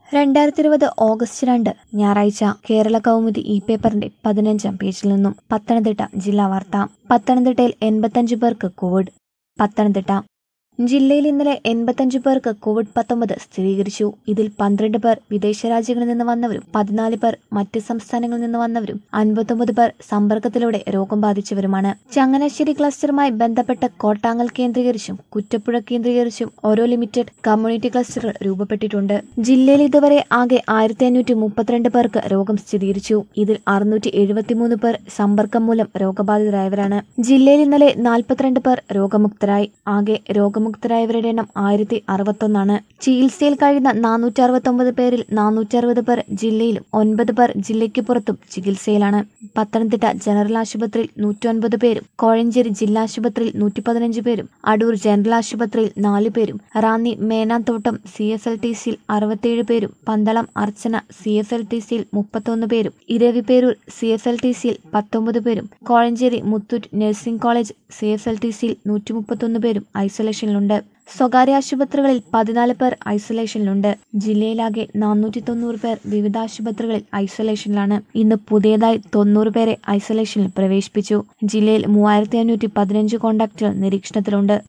രണ്ടായിരത്തി ഇരുപത് ഓഗസ്റ്റ് രണ്ട് ഞായറാഴ്ച കേരള കൗമുദി ഇ പേപ്പറിന്റെ പതിനഞ്ചാം പേജിൽ നിന്നും പത്തനംതിട്ട ജില്ലാ വാർത്ത പത്തനംതിട്ടയിൽ എൺപത്തഞ്ച് പേർക്ക് കോവിഡ് പത്തനംതിട്ട ജില്ലയിൽ ഇന്നലെ എൺപത്തഞ്ച് പേർക്ക് കോവിഡ് പത്തൊമ്പത് സ്ഥിരീകരിച്ചു ഇതിൽ പന്ത്രണ്ട് പേർ വിദേശ രാജ്യങ്ങളിൽ നിന്ന് വന്നവരും പതിനാല് പേർ മറ്റ് സംസ്ഥാനങ്ങളിൽ നിന്ന് വന്നവരും അൻപത്തൊമ്പത് പേർ സമ്പർക്കത്തിലൂടെ രോഗം ബാധിച്ചവരുമാണ് ചങ്ങനാശ്ശേരി ക്ലസ്റ്ററുമായി ബന്ധപ്പെട്ട കോട്ടാങ്ങൽ കേന്ദ്രീകരിച്ചും കുറ്റപ്പുഴ കേന്ദ്രീകരിച്ചും ഓരോ ലിമിറ്റഡ് കമ്മ്യൂണിറ്റി ക്ലസ്റ്ററുകൾ രൂപപ്പെട്ടിട്ടുണ്ട് ജില്ലയിൽ ഇതുവരെ ആകെ ആയിരത്തി അഞ്ഞൂറ്റി മുപ്പത്തിരണ്ട് പേർക്ക് രോഗം സ്ഥിരീകരിച്ചു ഇതിൽ അറുന്നൂറ്റി എഴുപത്തിമൂന്ന് പേർ സമ്പർക്കം മൂലം രോഗബാധിതരായവരാണ് ജില്ലയിൽ ഇന്നലെ നാൽപ്പത്തിരണ്ട് പേർ രോഗമുക്തരായി ആകെ രോഗമുക്തരായവരുടെ എണ്ണം ആയിരത്തി അറുപത്തൊന്നാണ് ചികിത്സയിൽ കഴിയുന്ന നാനൂറ്റി അറുപത്തൊമ്പത് പേരിൽ നാനൂറ്റി അറുപത് പേർ ജില്ലയിലും ഒൻപത് പേർ ജില്ലയ്ക്ക് പുറത്തും ചികിത്സയിലാണ് പത്തനംതിട്ട ജനറൽ ആശുപത്രിയിൽ നൂറ്റൊൻപത് പേരും കോഴഞ്ചേരി ജില്ലാ ആശുപത്രിയിൽ നൂറ്റി പതിനഞ്ച് പേരും അടൂർ ജനറൽ ആശുപത്രിയിൽ നാല് പേരും Ranni Menanthottam C S L T സിയിൽ അറുപത്തിയേഴ് പേരും Pandalam Archana C S L T സിയിൽ മുപ്പത്തൊന്ന് പേരും Eraviperoor C S L T സിയിൽ പത്തൊമ്പത് പേരും Kozhencherry Muthoot nursing college C S L T സിയിൽ നൂറ്റി മുപ്പത്തൊന്ന് പേരും ഐസൊലേഷനിലുണ്ട് സ്വകാര്യ ആശുപത്രികളിൽ പതിനാല് പേർ ഐസൊലേഷനിലുണ്ട് ജില്ലയിലാകെ നാനൂറ്റി തൊണ്ണൂറ് പേർ വിവിധ ആശുപത്രികളിൽ ഐസൊലേഷനിലാണ് ഇന്ന് പുതിയതായി തൊണ്ണൂറ് പേരെ ഐസൊലേഷനിൽ പ്രവേശിപ്പിച്ചു ജില്ലയിൽ മൂവായിരത്തി അഞ്ഞൂറ്റി പതിനഞ്ച് കോണ്ടാക്റ്റുകൾ നിരീക്ഷണത്തിലുണ്ട്